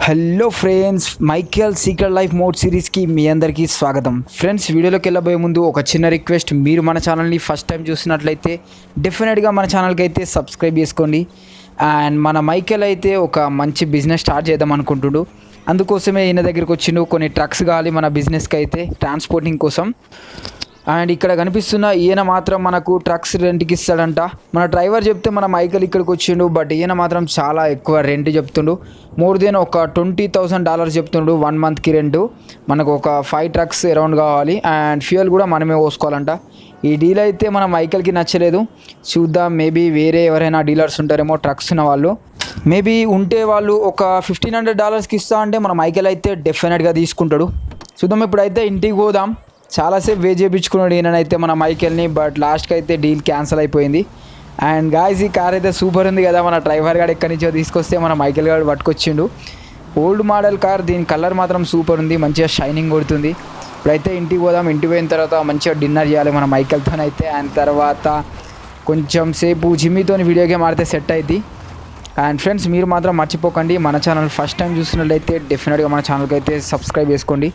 hello friends Michael secret life mode సిరీస్కి మీ అందరికీ స్వాగతం ఫ్రెండ్స్ వీడియోలోకి వెళ్ళబోయే ముందు ఒక చిన్న రిక్వెస్ట్ మీరు మన ఛానల్ని ఫస్ట్ టైం చూసినట్లయితే డెఫినెట్గా మన ఛానల్కి అయితే సబ్స్క్రైబ్ చేసుకోండి అండ్ మన మైకేల్ అయితే ఒక మంచి బిజినెస్ స్టార్ట్ చేద్దాం అనుకుంటుడు అందుకోసమే ఈయన దగ్గరికి వచ్చిండు కొన్ని ట్రక్స్ కావాలి మన బిజినెస్కి అయితే ట్రాన్స్పోర్టింగ్ కోసం అండ్ ఇక్కడ కనిపిస్తున్న ఈయన మాత్రం మనకు ట్రక్స్ రెంట్కి ఇస్తాడంట మన డ్రైవర్ చెప్తే మన మైకల్ ఇక్కడికి వచ్చిండు బట్ ఈయన మాత్రం చాలా ఎక్కువ రెంట్ చెప్తుండు మోర్ దెన్ ఒక ట్వంటీ థౌసండ్ డాలర్స్ చెప్తుండు వన్ మంత్కి రెంట్ మనకు ఒక ఫైవ్ ట్రక్స్ అరౌండ్ కావాలి అండ్ ఫ్యూయల్ కూడా మనమే పోసుకోవాలంట ఈ డీల్ అయితే మన మైకల్కి నచ్చలేదు చూద్దాం మేబీ వేరే ఎవరైనా డీలర్స్ ఉంటారేమో ట్రక్స్ ఉన్న వాళ్ళు మేబీ ఉంటే వాళ్ళు ఒక ఫిఫ్టీన్ హండ్రెడ్ డాలర్స్కి ఇస్తా అంటే మన మైకల్ అయితే డెఫినెట్గా తీసుకుంటాడు చూద్దాం ఇప్పుడైతే ఇంటికి పోదాం చాలాసేపు వే చేయించుకున్నాడు ఈయనైతే మన మైకెల్ని బట్ లాస్ట్కి అయితే డీల్ క్యాన్సిల్ అయిపోయింది అండ్ గాయస్ ఈ కార్ అయితే సూపర్ ఉంది కదా మన డ్రైవర్ గారు ఎక్కడి నుంచో తీసుకొస్తే మన మైకెల్ గారు పట్టుకొచ్చిండు ఓల్డ్ మోడల్ కార్ దీని కలర్ మాత్రం సూపర్ ఉంది మంచిగా షైనింగ్ కొడుతుంది ఇప్పుడైతే ఇంటికి పోదాం ఇంటికి పోయిన తర్వాత మంచిగా డిన్నర్ చేయాలి మన మైకెల్తోనైతే అండ్ తర్వాత కొంచెం సేపు జిమ్మీతో వీడియో గేమ్ ఆడితే సెట్ అయింది అండ్ ఫ్రెండ్స్ మీరు మాత్రం మర్చిపోకండి మన ఛానల్ ఫస్ట్ టైం చూసినట్లయితే డెఫినెట్గా మన ఛానల్కి అయితే సబ్స్క్రైబ్ చేసుకోండి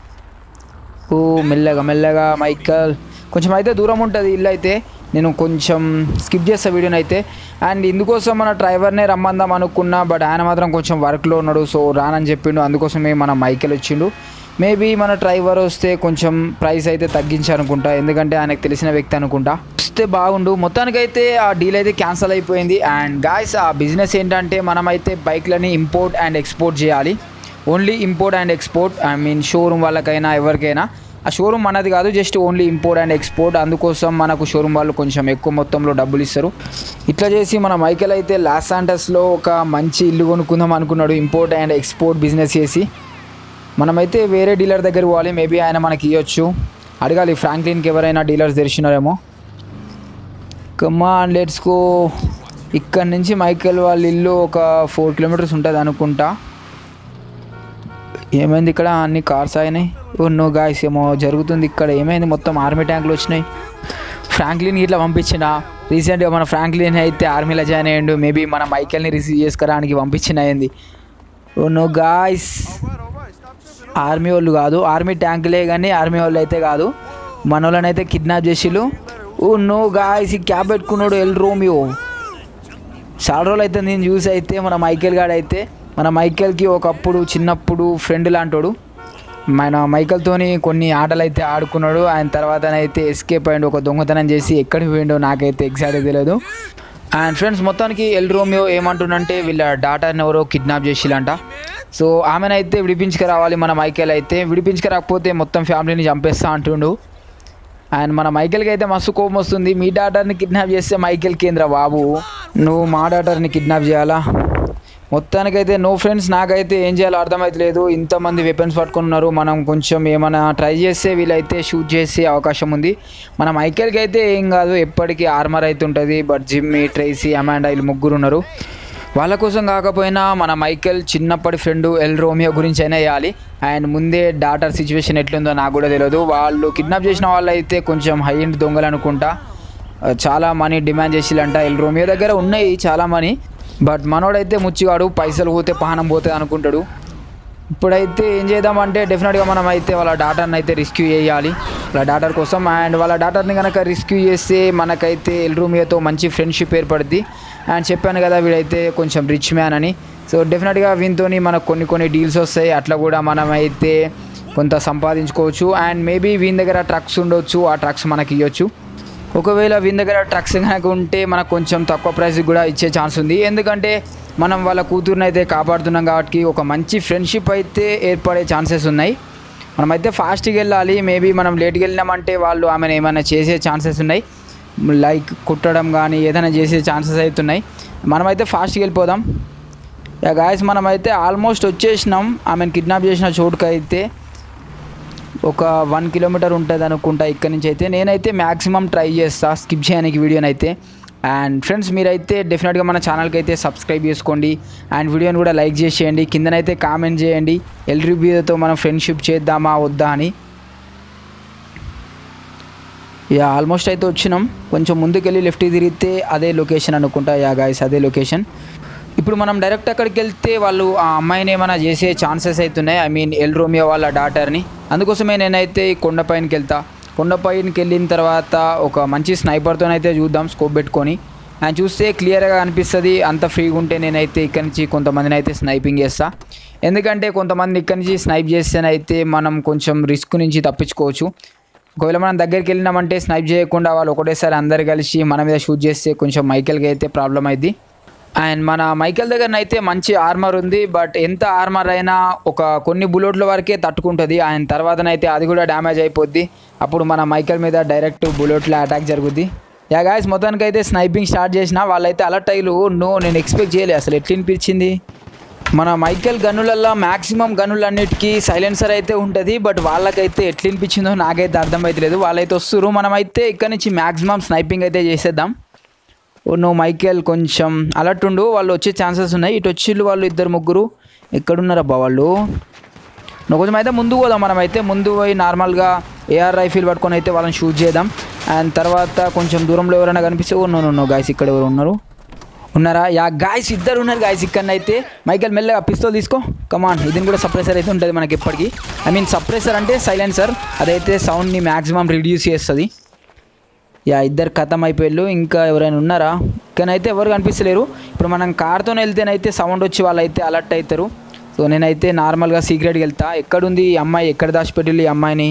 ఓ మెల్లగా మెల్లగా మైకల్ కొంచెం అయితే దూరం ఉంటుంది ఇల్లు అయితే నేను కొంచెం స్కిప్ చేస్తా వీడియోని అయితే అండ్ ఇందుకోసం మన డ్రైవర్నే రమ్మందాం అనుకున్నా బట్ ఆయన మాత్రం కొంచెం వర్క్లో ఉన్నాడు సో రానని చెప్పిండు అందుకోసమే మన మైకెల్ వచ్చిండు మేబీ మన డ్రైవర్ వస్తే కొంచెం ప్రైస్ అయితే తగ్గించాలనుకుంటా ఎందుకంటే ఆయనకు తెలిసిన వ్యక్తి అనుకుంటా వస్తే బాగుండు మొత్తానికైతే ఆ డీల్ అయితే క్యాన్సిల్ అయిపోయింది అండ్ గాయస్ ఆ బిజినెస్ ఏంటంటే మనమైతే బైక్లని ఇంపోర్ట్ అండ్ ఎక్స్పోర్ట్ చేయాలి only import and export I mean showroom వాళ్ళకైనా ఎవరికైనా ఆ షోరూమ్ మనది కాదు just only import and export అందుకోసం మనకు షోరూమ్ వాళ్ళు కొంచెం ఎక్కువ మొత్తంలో డబ్బులు ఇస్తారు ఇట్లా చేసి మన మైకెల్ అయితే లాస్ శాంటస్లో ఒక మంచి ఇల్లు కొనుక్కుందాం అనుకున్నాడు ఇంపోర్ట్ అండ్ ఎక్స్పోర్ట్ బిజినెస్ చేసి మనమైతే వేరే డీలర్ దగ్గర పోవాలి మేబీ ఆయన మనకి ఇవ్వచ్చు అడగాలి ఫ్రాంక్లిన్కి ఎవరైనా డీలర్స్ తెరిచినారేమో కమాన్ లెట్స్ గో ఇక్కడ నుంచి మైకెల్ వాళ్ళ ఇల్లు ఒక ఫోర్ కిలోమీటర్స్ ఉంటుంది అనుకుంటా ఏమైంది ఇక్కడ అన్ని కార్స్ అయినాయి ఓ నో గాయస్ ఏమో జరుగుతుంది ఇక్కడ ఏమైంది మొత్తం ఆర్మీ ట్యాంకులు వచ్చినాయి ఫ్రాంక్లిన్ ఇట్లా పంపించిన రీసెంట్గా మన ఫ్రాంక్లిన్ అయితే ఆర్మీలో జాయిన్ అయ్యిండు మేబీ మన మైకెల్ని రిసీవ్ చేసుకురానికి పంపించిన అయింది ఓ నో గాయస్ ఆర్మీ వాళ్ళు కాదు ఆర్మీ ట్యాంకులే కానీ ఆర్మీ వాళ్ళు అయితే కాదు మన వాళ్ళని అయితే కిడ్నాప్ చేసిళ్ళు ఓ నో గాయస్ ఈ క్యాబ్ పెట్టుకున్నాడు ఎల్ రోమియో చాలా రోజులు అయితే నేను చూసి అయితే మన మైకేల్ గాడు అయితే మన మైకేల్కి ఒకప్పుడు చిన్నప్పుడు ఫ్రెండ్ లాంటోడు మన మైకల్తోని కొన్ని ఆటలు అయితే ఆడుకున్నాడు ఆయన తర్వాత అయితే ఎస్కేప్ అయ్యిండు ఒక దొంగతనం చేసి ఎక్కడికి పోయిండో నాకైతే ఎగ్జాక్ట్గా తెలియదు అండ్ ఫ్రెండ్స్ మొత్తానికి ఎల్ రోమియో ఏమంటుండంటే వీళ్ళ డాటాని ఎవరో కిడ్నాప్ చేసిలంట సో ఆమెనైతే విడిపించుకురావాలి మన మైకేల్ అయితే విడిపించుకురాకపోతే మొత్తం ఫ్యామిలీని చంపేస్తా అంటుండు అండ్ మన మైకేల్కి అయితే మస్తు కోపం వస్తుంది మీ డాటర్ని కిడ్నాప్ చేస్తే మైకేల్ కేంద్ర బాబు నువ్వు మా డాటర్ని కిడ్నాప్ చేయాలా మొత్తానికైతే నో ఫ్రెండ్స్ నాకైతే ఏం చేయాలో అర్థమవుతలేదు ఇంతమంది వెపన్స్ పట్టుకున్నారు మనం కొంచెం ఏమైనా ట్రై చేస్తే వీళ్ళైతే షూట్ చేసే అవకాశం ఉంది మన మైకేల్కి అయితే ఏం కాదు ఎప్పటికీ ఆర్మర్ అయితే ఉంటుంది బట్ జిమ్మి ట్రేసీ అమాండా వీళ్ళు ముగ్గురు ఉన్నారు వాళ్ళ కోసం కాకపోయినా మన మైకేల్ చిన్నప్పటి ఫ్రెండ్ ఎల్ రోమియో గురించి అయినా వేయాలి అండ్ ముందే డాటర్ సిచ్యువేషన్ ఎట్లుందో నాకు కూడా తెలియదు వాళ్ళు కిడ్నాప్ చేసిన వాళ్ళు అయితే కొంచెం హై ఎండ్ దొంగలు అనుకుంటా చాలా మనీ డిమాండ్ చేసిలంట ఎల్ రోమియో దగ్గర ఉన్నాయి చాలా మనీ బట్ మనోడైతే ముచ్చిగాడు పైసలు పోతే పానం పోతుంది అనుకుంటాడు ఇప్పుడైతే ఏం చేద్దామంటే డెఫినెట్గా మనం అయితే వాళ్ళ డాటర్ని అయితే రెస్క్యూ చేయాలి వాళ్ళ డాటర్ కోసం అండ్ వాళ్ళ డాటర్ని కనుక రెస్క్యూ చేస్తే మనకైతే ఎల్ రూమియాతో మంచి ఫ్రెండ్షిప్ ఏర్పడుద్ది అండ్ చెప్పాను కదా వీడైతే కొంచెం రిచ్ మ్యాన్ అని సో డెఫినెట్గా వీనితోని మనకు కొన్ని కొన్ని డీల్స్ వస్తాయి అట్లా కూడా మనం అయితే కొంత సంపాదించుకోవచ్చు అండ్ మేబీ వీని దగ్గర ట్రక్స్ ఉండొచ్చు ఆ ట్రక్స్ మనకి ఇవ్వచ్చు ఒకవేళ వీని దగ్గర ట్రక్స్ కనుక ఉంటే మనకు కొంచెం తక్కువ ప్రైస్కి కూడా ఇచ్చే ఛాన్స్ ఉంది ఎందుకంటే మనం వాళ్ళ కూతురుని అయితే కాపాడుతున్నాం కాబట్టి ఒక మంచి ఫ్రెండ్షిప్ అయితే ఏర్పడే ఛాన్సెస్ ఉన్నాయి మనమైతే ఫాస్ట్గా వెళ్ళాలి మేబీ మనం లేట్గా వెళ్ళినామంటే వాళ్ళు ఆమెను ఏమైనా చేసే ఛాన్సెస్ ఉన్నాయి లైక్ కుట్టడం కానీ ఏదైనా చేసే ఛాన్సెస్ అవుతున్నాయి మనమైతే ఫాస్ట్గా వెళ్ళిపోదాం యా గాయస్ మనమైతే ఆల్మోస్ట్ వచ్చేసినాం ఆమెను కిడ్నాప్ చేసిన చోటుకు అయితే ఒక వన్ కిలోమీటర్ ఉంటుంది అనుకుంటా ఇక్కడ నుంచి అయితే నేనైతే మ్యాక్సిమం ట్రై చేస్తా స్కిప్ చేయడానికి వీడియోని అయితే అండ్ ఫ్రెండ్స్ మీరైతే డెఫినెట్గా మన ఛానల్కి అయితే సబ్స్క్రైబ్ చేసుకోండి అండ్ వీడియోని కూడా లైక్ చేసేయండి కిందనైతే కామెంట్ చేయండి ఎల్ రివ్యూతో మనం ఫ్రెండ్షిప్ చేద్దామా వద్దా అని యా ఆల్మోస్ట్ అయితే వచ్చినాం కొంచెం ముందుకెళ్ళి లెఫ్ట్ తిరిగితే అదే లొకేషన్ అనుకుంటా యా గాయస్ అదే లొకేషన్ ఇప్పుడు మనం డైరెక్ట్ అక్కడికి వెళ్తే వాళ్ళు ఆ అమ్మాయిని ఏమైనా చేసే ఛాన్సెస్ అవుతున్నాయి ఐ మీన్ ఎల్ రోమియో వాళ్ళ డాటర్ని అందుకోసమే నేనైతే ఈ కొండపైనకి వెళ్తా కొండపైనకి వెళ్ళిన తర్వాత ఒక మంచి స్నైపర్తోనైతే చూద్దాం స్కోప్ పెట్టుకొని ఆయన చూస్తే క్లియర్గా అనిపిస్తుంది అంత ఫ్రీగా ఉంటే నేనైతే ఇక్కడి నుంచి కొంతమందిని అయితే స్నైపింగ్ చేస్తా ఎందుకంటే కొంతమంది ఇక్కడి నుంచి స్నైప్ చేస్తేనైతే మనం కొంచెం రిస్క్ నుంచి తప్పించుకోవచ్చు ఒకవేళ మనం దగ్గరికి వెళ్ళినామంటే స్నైప్ చేయకుండా వాళ్ళు ఒకటేసారి అందరు కలిసి మన మీద షూట్ చేస్తే కొంచెం మైకెల్కి అయితే ప్రాబ్లం అయింది అండ్ మన మైకెల్ దగ్గర అయితే మంచి ఆర్మర్ ఉంది బట్ ఎంత ఆర్మర్ అయినా ఒక కొన్ని బుల్లెట్ల వరకే తట్టుకుంటుంది ఆయన తర్వాతనైతే అది కూడా డ్యామేజ్ అయిపోద్ది అప్పుడు మన మైకెల్ మీద డైరెక్ట్ బుల్లెట్ల అటాక్ జరుగుద్ది యా గాయస్ మొత్తానికి అయితే స్నైపింగ్ స్టార్ట్ చేసిన వాళ్ళైతే అలర్ట్ అయ్యి నో నేను ఎక్స్పెక్ట్ చేయలేదు అసలు ఎట్లా అనిపించింది మన మైకెల్ గన్నులల్లో మ్యాక్సిమం గన్నులన్నిటికీ సైలెన్సర్ అయితే ఉంటుంది బట్ వాళ్ళకైతే ఎట్లా అనిపించిందో నాకైతే అర్థమవుతలేదు వాళ్ళైతే వస్తున్నారు మనమైతే ఇక్కడ నుంచి మ్యాక్సిమం స్నైపింగ్ అయితే చేసేద్దాం ఓ నువ్వు మైకేల్ కొంచెం అలర్ట్ ఉండు వాళ్ళు వచ్చే ఛాన్సెస్ ఉన్నాయి ఇటు వచ్చిళ్ళు వాళ్ళు ఇద్దరు ముగ్గురు ఎక్కడున్నారబ్బా వాళ్ళు నువ్వు కొంచెం అయితే ముందు పోదాం మనం అయితే ముందు పోయి నార్మల్గా ఏఆర్ రైఫిల్ పట్టుకొని అయితే వాళ్ళని షూట్ చేద్దాం అండ్ తర్వాత కొంచెం దూరంలో ఎవరైనా కనిపిస్తే ఓ నో నో గాయస్ ఇక్కడ ఎవరు ఉన్నారు ఉన్నారా యా గాయస్ ఇద్దరు ఉన్నారు గాయస్ ఇక్కడ అయితే మైకేల్ మెల్లగా పిస్తోల్ తీసుకో కమాన్ ఇది కూడా సప్రెసర్ అయితే ఉంటుంది మనకి ఎప్పటికీ ఐ మీన్ సప్రెసర్ అంటే సైలెన్సర్ అదైతే సౌండ్ని మ్యాక్సిమం రిడ్యూస్ చేస్తుంది యా ఇద్దరు ఖతం అయిపోయారు ఇంకా ఎవరైనా ఉన్నారా ఇక్కడైతే ఎవరు కనిపిస్తలేరు ఇప్పుడు మనం కార్తో వెళ్తేనైతే సౌండ్ వచ్చి వాళ్ళు అయితే అలర్ట్ అవుతారు సో నేనైతే నార్మల్గా సీక్రెట్కి వెళ్తా ఎక్కడుంది ఈ అమ్మాయి ఎక్కడ దాచిపెట్టిల్లు ఈ అమ్మాయిని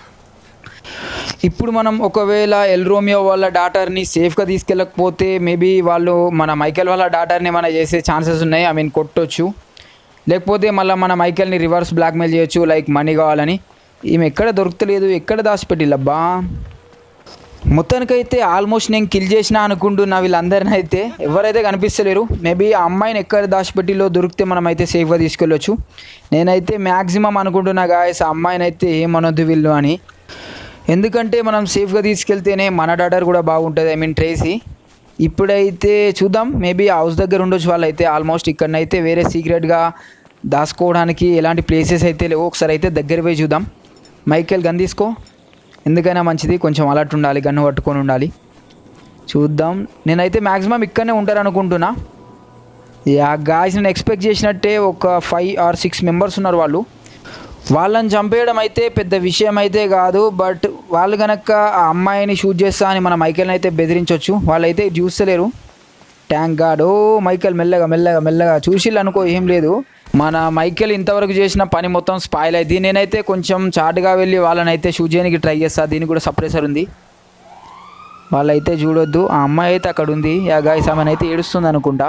ఇప్పుడు మనం ఒకవేళ ఎల్ రోమియో వాళ్ళ డాటర్ని సేఫ్గా తీసుకెళ్ళకపోతే మేబీ వాళ్ళు మన మైకెల్ వాళ్ళ డాటర్ని మన చేసే ఛాన్సెస్ ఉన్నాయి ఐ మీన్ కొట్టొచ్చు లేకపోతే మళ్ళీ మన మైకెల్ని రివర్స్ బ్లాక్మెయిల్ చేయొచ్చు లైక్ మనీ కావాలని ఈమె ఎక్కడ దొరుకుతలేదు ఎక్కడ దాచిపెట్టిల్లబ్బా మొత్తానికైతే ఆల్మోస్ట్ నేను కిల్ చేసిన అనుకుంటున్నా వీళ్ళందరిని అయితే ఎవరైతే కనిపిస్తలేరు మేబీ ఆ అమ్మాయిని ఎక్కడ దాచిపెట్టిలో దొరికితే మనం అయితే సేఫ్గా తీసుకెళ్ళొచ్చు నేనైతే మ్యాక్సిమం అనుకుంటున్నా గాయస్ ఆ అమ్మాయిని అయితే ఏమనొద్దు వీళ్ళు అని ఎందుకంటే మనం సేఫ్గా తీసుకెళ్తేనే మన డాటర్ కూడా బాగుంటుంది ఐ మీన్ ట్రేసీ ఇప్పుడైతే చూద్దాం మేబీ హౌస్ దగ్గర ఉండొచ్చు వాళ్ళైతే ఆల్మోస్ట్ ఇక్కడనైతే వేరే సీక్రెట్గా దాచుకోవడానికి ఎలాంటి ప్లేసెస్ అయితే లేవు ఒకసారి అయితే దగ్గర పోయి చూద్దాం మైకేల్ గన్ తీసుకో ఎందుకైనా మంచిది కొంచెం అలర్ట్ ఉండాలి గన్ను పట్టుకొని ఉండాలి చూద్దాం నేనైతే మ్యాక్సిమం ఇక్కడనే ఉంటారు అనుకుంటున్నా యా గాయస్ నేను ఎక్స్పెక్ట్ చేసినట్టే ఒక ఫైవ్ ఆర్ సిక్స్ మెంబర్స్ ఉన్నారు వాళ్ళు వాళ్ళని చంపేయడం అయితే పెద్ద విషయం అయితే కాదు బట్ వాళ్ళు కనుక ఆ అమ్మాయిని షూట్ చేస్తా అని మన మైకేల్ని అయితే బెదిరించవచ్చు వాళ్ళైతే చూస్తలేరు ట్యాంక్ గార్డ్ ఓ మైకేల్ మెల్లగా మెల్లగా మెల్లగా చూసిల్లు అనుకో ఏం లేదు మన మైకేల్ ఇంతవరకు చేసిన పని మొత్తం స్పాయిల్ అయింది నేనైతే కొంచెం చాటుగా వెళ్ళి వాళ్ళని అయితే షూట్ చేయడానికి ట్రై చేస్తా దీనికి కూడా సప్రెసర్ ఉంది వాళ్ళైతే చూడొద్దు ఆ అమ్మాయి అయితే అక్కడ ఉంది యా గాయస్ ఆమెను అయితే ఏడుస్తుంది అనుకుంటా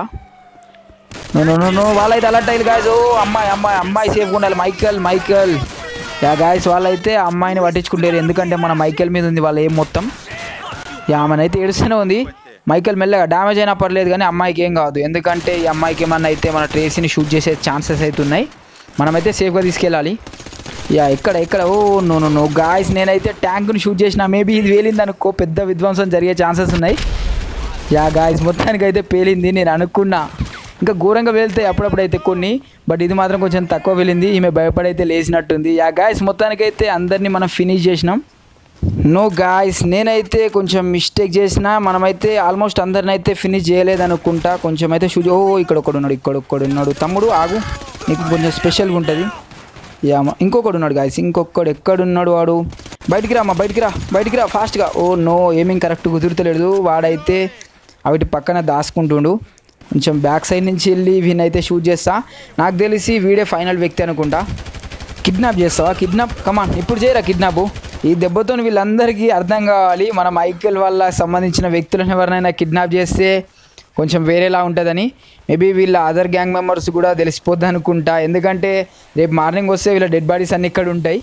నో నో నో నో వాళ్ళైతే అలర్ట్ అయ్యారు గాయస్ ఓ అమ్మాయి అమ్మాయి అమ్మాయి సేఫ్గా ఉండాలి మైకల్ మైకల్ యా గాయస్ వాళ్ళైతే ఆ అమ్మాయిని పట్టించుకుంటారు ఎందుకంటే మన మైకల్ మీద ఉంది వాళ్ళ ఏం మొత్తం యా ఆమెనైతే ఏడుస్తూనే ఉంది మైకల్ మెల్లగా డ్యామేజ్ అయినా పర్లేదు కానీ అమ్మాయికి ఏం కాదు ఎందుకంటే ఈ అమ్మాయికి ఏమన్నా అయితే మన ట్రేసీని షూట్ చేసే ఛాన్సెస్ అయితే ఉన్నాయి మనమైతే సేఫ్గా తీసుకెళ్ళాలి యా ఇక్కడ ఇక్కడ oh no no no guys నేనైతే ట్యాంక్ని షూట్ చేసిన మేబీ ఇది వేలింది అనుకో పెద్ద విధ్వంసం జరిగే ఛాన్సెస్ ఉన్నాయి యా గాయస్ మొత్తానికి అయితే పేలింది నేను అనుకున్నా ఇంకా ఘోరంగా వెళ్తే అప్పుడప్పుడైతే కొన్ని బట్ ఇది మాత్రం కొంచెం తక్కువ వెళ్ళింది ఈమె భయపడైతే లేచినట్టుంది యా గాయస్ మొత్తానికైతే అందరినీ మనం ఫినిష్ చేసినాం నో గాయస్ నేనైతే కొంచెం మిస్టేక్ చేసిన మనమైతే ఆల్మోస్ట్ అందరిని అయితే ఫినిష్ చేయలేదనుకుంటా కొంచెం అయితే షూజ్ ఓ ఇక్కడ ఒకడు ఉన్నాడు ఇక్కడ ఒకడు ఉన్నాడు తమ్ముడు ఆగు నీకు కొంచెం స్పెషల్గా ఉంటుంది యా మ- ఇంకొకడు ఉన్నాడు గాయస్ ఇంకొకడు ఎక్కడున్నాడు వాడు బయటికి రా అమ్మా బయటికి రా బయటికి రా ఫాస్ట్గా ఓ నో ఏమేం కరెక్ట్ కుదురుతలేదు వాడైతే అవిటి పక్కన దాచుకుంటుండు కొంచెం బ్యాక్ సైడ్ నుంచి వెళ్ళి వీనైతే షూట్ చేస్తా నాకు తెలిసి వీడే ఫైనల్ వ్యక్తి అనుకుంటా కిడ్నాప్ చేస్తావా కిడ్నాప్ కమాన్ ఇప్పుడు చేయరా కిడ్నాప్ ఈ దెబ్బతో వీళ్ళందరికీ అర్థం కావాలి మన మైకేల్ వల్ల సంబంధించిన వ్యక్తులను ఎవరినైనా కిడ్నాప్ చేస్తే కొంచెం వేరేలా ఉంటుందని మేబీ వీళ్ళ అదర్ గ్యాంగ్ మెంబర్స్ కూడా తెలిసిపోద్ది అనుకుంటా ఎందుకంటే రేపు మార్నింగ్ వస్తే వీళ్ళ డెడ్ బాడీస్ అన్నీ ఇక్కడ ఉంటాయి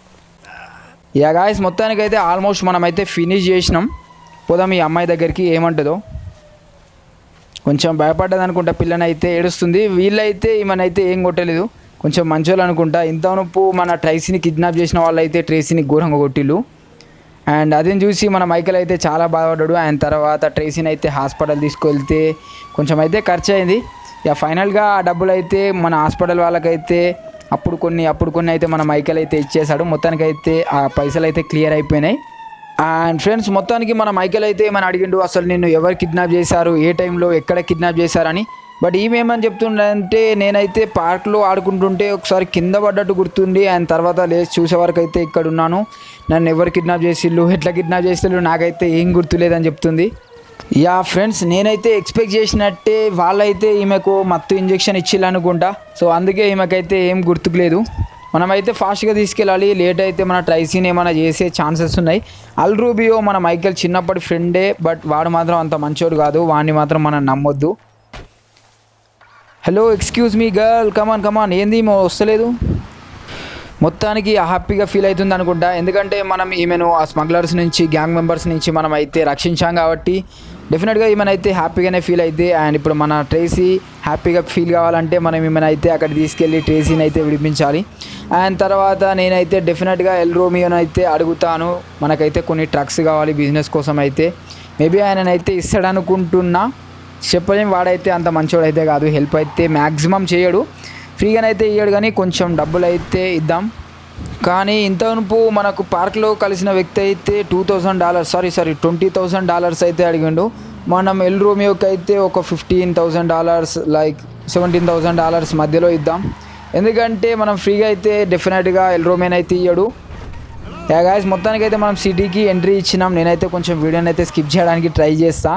యా గాయస్ మొత్తానికైతే ఆల్మోస్ట్ మనమైతే ఫినిష్ చేసినాం పోదాం ఈ అమ్మాయి దగ్గరికి ఏమంటుందో కొంచెం భయపడ్డది అనుకుంటా పిల్లనైతే ఏడుస్తుంది వీళ్ళైతే ఈమెనైతే ఏం కొట్టలేదు కొంచెం మంచోళ్ళు అనుకుంటా ఇంత నొప్పు మన ట్రైసీని కిడ్నాప్ చేసిన వాళ్ళైతే ట్రేసీని ఘోరంగా కొట్టిల్లు అండ్ అదేం చూసి మన మైకల్ అయితే చాలా బాధపడ్డాడు ఆయన తర్వాత ట్రేసీని అయితే హాస్పిటల్ తీసుకెళ్తే కొంచెం అయితే ఖర్చు అయింది ఇక ఫైనల్గా ఆ డబ్బులు అయితే మన హాస్పిటల్ వాళ్ళకైతే అప్పుడు కొన్ని అప్పుడు కొన్ని అయితే మన మైకల్ అయితే ఇచ్చేశాడు మొత్తానికైతే ఆ పైసలు అయితే క్లియర్ అయిపోయినాయి అండ్ ఫ్రెండ్స్ మొత్తానికి మన మైకేల్ అయితే ఏమని అడిగిండు అసలు నిన్ను ఎవరు కిడ్నాప్ చేశారు ఏ టైంలో ఎక్కడ కిడ్నాప్ చేశారని బట్ ఈమె ఏమని చెప్తుండంటే నేనైతే పార్క్లో ఆడుకుంటుంటే ఒకసారి కింద పడ్డట్టు గుర్తుంది అండ్ తర్వాత లేచి చూసే వరకు అయితే ఇక్కడ ఉన్నాను నన్ను ఎవరు కిడ్నాప్ చేసిళ్ళు ఎట్లా కిడ్నాప్ చేసిళ్ళు నాకైతే ఏం గుర్తులేదని చెప్తుంది యా ఫ్రెండ్స్ నేనైతే ఎక్స్పెక్ట్ చేసినట్టే వాళ్ళైతే ఈమెకు మత్తు ఇంజెక్షన్ ఇచ్చిల్లు అనుకుంటా సో అందుకే ఈమెకైతే ఏం గుర్తుకు లేదు మనమైతే ఫాస్ట్గా తీసుకెళ్ళాలి లేట్ అయితే మన ట్రైసీని ఏమైనా చేసే ఛాన్సెస్ ఉన్నాయి అల్ రూబియో మన మైకేల్ చిన్నప్పటి ఫ్రెండే బట్ వాడు మాత్రం అంత మంచోడు కాదు వాడిని మాత్రం మనం నమ్మొద్దు hello excuse me girl come on come on ఏంది ఈమె వస్తలేదు మొత్తానికి హ్యాపీగా ఫీల్ అవుతుంది అనుకుంటా ఎందుకంటే మనం ఈమెను ఆ స్మగ్లర్స్ నుంచి గ్యాంగ్ మెంబర్స్ నుంచి మనం అయితే రక్షించాం కాబట్టి డెఫినెట్గా ఈమెనైతే హ్యాపీగానే ఫీల్ అయితే అండ్ ఇప్పుడు మన ట్రేసీ హ్యాపీగా ఫీల్ కావాలంటే మనం ఈమెనైతే అక్కడ తీసుకెళ్ళి ట్రేసీని అయితే విడిపించాలి అండ్ తర్వాత నేనైతే డెఫినెట్గా ఎల్ రోమియోని అయితే అడుగుతాను మనకైతే కొన్ని ట్రక్స్ కావాలి బిజినెస్ కోసం అయితే మేబీ ఆయననైతే ఇస్తాడనుకుంటున్నా చెప్పలేం వాడైతే అంత మంచోడు అయితే కాదు హెల్ప్ అయితే మ్యాక్సిమం చేయడు ఫ్రీగానైతే ఇయ్యడు కానీ కొంచెం డబ్బులు అయితే ఇద్దాం కానీ ఇంతనుపు మనకు పార్క్లో కలిసిన వ్యక్తి అయితే two thousand dollars sorry sorry twenty thousand dollars అయితే అడిగిండు మనం ఎల్ రోమియోకి అయితే ఒక fifteen thousand dollars like seventeen thousand dollars మధ్యలో ఇద్దాం ఎందుకంటే మనం ఫ్రీగా అయితే డెఫినెట్గా ఎల్ రోమియోని అయితే ఇయ్యడు యా గాయస్ మొత్తానికి అయితే మనం సిటీకి ఎంట్రీ ఇచ్చినాం నేనైతే కొంచెం వీడియోని అయితే స్కిప్ చేయడానికి ట్రై చేస్తా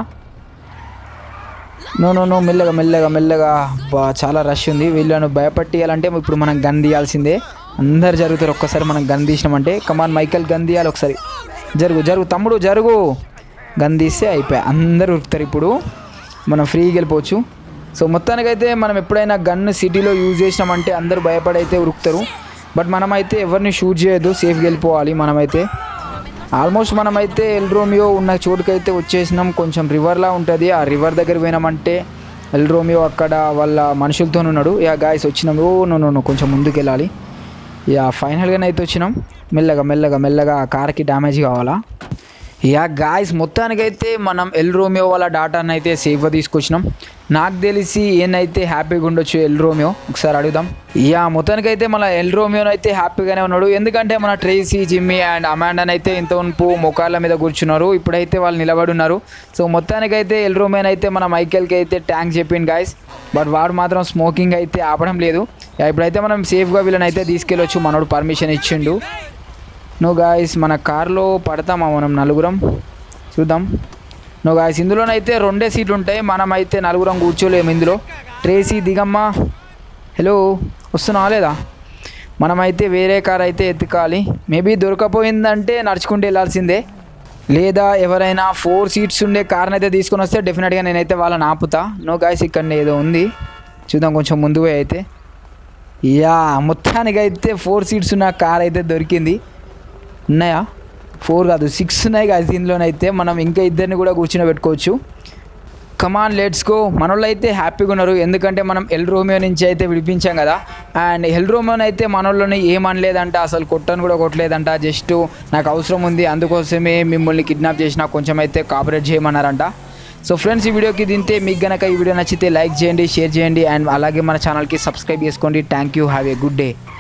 నో నో నో మెల్లగా మెల్లగా మెల్లగా బా చాలా రష్ ఉంది వీళ్ళను భయపట్టియాలంటే ఇప్పుడు మనం గన్ తీయాల్సిందే అందరు జరుగుతారు ఒక్కసారి మనం గన్ తీసినామంటే కమాన్ మైకల్ గన్ తీయాలి ఒకసారి జరుగు జరుగు తమ్ముడు జరుగు గన్ తీస్తే అయిపోయి అందరు ఉరుకుతారు ఇప్పుడు మనం ఫ్రీగా వెళ్ళిపోవచ్చు సో మొత్తానికైతే మనం ఎప్పుడైనా గన్ సిటీలో యూజ్ చేసినామంటే అందరూ భయపడైతే ఉరుకుతారు బట్ మనమైతే ఎవరిని షూట్ చేయొద్దు సేఫ్గా వెళ్ళిపోవాలి మనమైతే ఆల్మోస్ట్ మనమైతే ఎల్ రోమియో ఉన్న చోటుకైతే వచ్చేసినాం కొంచెం రివర్లా ఉంటుంది ఆ రివర్ దగ్గర పోయినామంటే ఎల్ రోమియో అక్కడ వాళ్ళ మనుషులతో ఉన్నాడు యా గాయస్ వచ్చినాం ఓ నో నో కొంచెం ముందుకు వెళ్ళాలి యా ఫైనల్గానే అయితే వచ్చినాం మెల్లగా మెల్లగా మెల్లగా ఆ కార్కి డ్యామేజ్ కావాలా యా గాయస్ మొత్తానికైతే మనం ఎల్ రోమియో వాళ్ళ డాటాని అయితే సేఫ్గా తీసుకొచ్చినాం నాకు తెలిసి ఏనైతే హ్యాపీగా ఉండొచ్చు ఎల్ రోమియో ఒకసారి అడుగుదాం యా మొత్తానికైతే మన ఎల్ రోమియోని అయితే హ్యాపీగానే ఉన్నాడు ఎందుకంటే మన ట్రేసీ జిమ్మీ అండ్ అమాండాన్ అయితే ఇంత ఉన్పు మొకాళ్ళ మీద కూర్చున్నారు ఇప్పుడైతే వాళ్ళు నిలబడి ఉన్నారు సో మొత్తానికైతే ఎల్ రోమియోని అయితే మన మైకేల్కి అయితే ట్యాంక్ చెప్పింది గాయస్ బట్ వాడు మాత్రం స్మోకింగ్ అయితే ఆపడం లేదు యా ఇప్పుడైతే మనం సేఫ్గా వీళ్ళని అయితే తీసుకెళ్ళొచ్చు మనోడు పర్మిషన్ ఇచ్చిండు నో గాయస్ మన కార్లో పడతామా మనం నలుగురం చూద్దాం నో గాయస్ ఇందులోనైతే రెండే సీట్లు ఉంటాయి మనం అయితే నలుగురం కూర్చోలేము ఇందులో ట్రేసీ దిగమ్మా హలో వస్తున్నావా లేదా మనమైతే వేరే కార్ అయితే ఎత్తుకాలి మేబీ దొరకపోయిందంటే నడుచుకుంటూ వెళ్ళాల్సిందే లేదా ఎవరైనా ఫోర్ సీట్స్ ఉండే కార్ని అయితే తీసుకొని వస్తే డెఫినెట్గా నేనైతే వాళ్ళని ఆపుతా నో గాయస్ ఇక్కడ ఏదో ఉంది చూద్దాం కొంచెం ముందు పోయి అయితే యా మొత్తానికైతే ఫోర్ సీట్స్ ఉన్న కార్ అయితే దొరికింది ఉన్నాయా ఫోర్ కాదు సిక్స్ ఉన్నాయి కాదు దీనిలోనైతే మనం ఇంకా ఇద్దరిని కూడా కూర్చుని పెట్టుకోవచ్చు కమాన్ లెట్స్ గో మనోళ్ళు అయితే హ్యాపీగా ఉన్నారు ఎందుకంటే మనం ఎల్ రోమియో నుంచి అయితే విడిపించాం కదా అండ్ ఎల్ రోమియోని అయితే మనోళ్ళని ఏమనలేదంట అసలు కొట్టను కూడా కొట్టలేదంట జస్ట్ నాకు అవసరం ఉంది అందుకోసమే మిమ్మల్ని కిడ్నాప్ చేసిన కొంచెం అయితే కాపరేట్ చేయమన్నారంట సో ఫ్రెండ్స్ ఈ వీడియోకి దింతే మీకు గనక ఈ వీడియో నచ్చితే లైక్ చేయండి షేర్ చేయండి అండ్ అలాగే మన ఛానల్కి సబ్స్క్రైబ్ చేసుకోండి thank you have a good day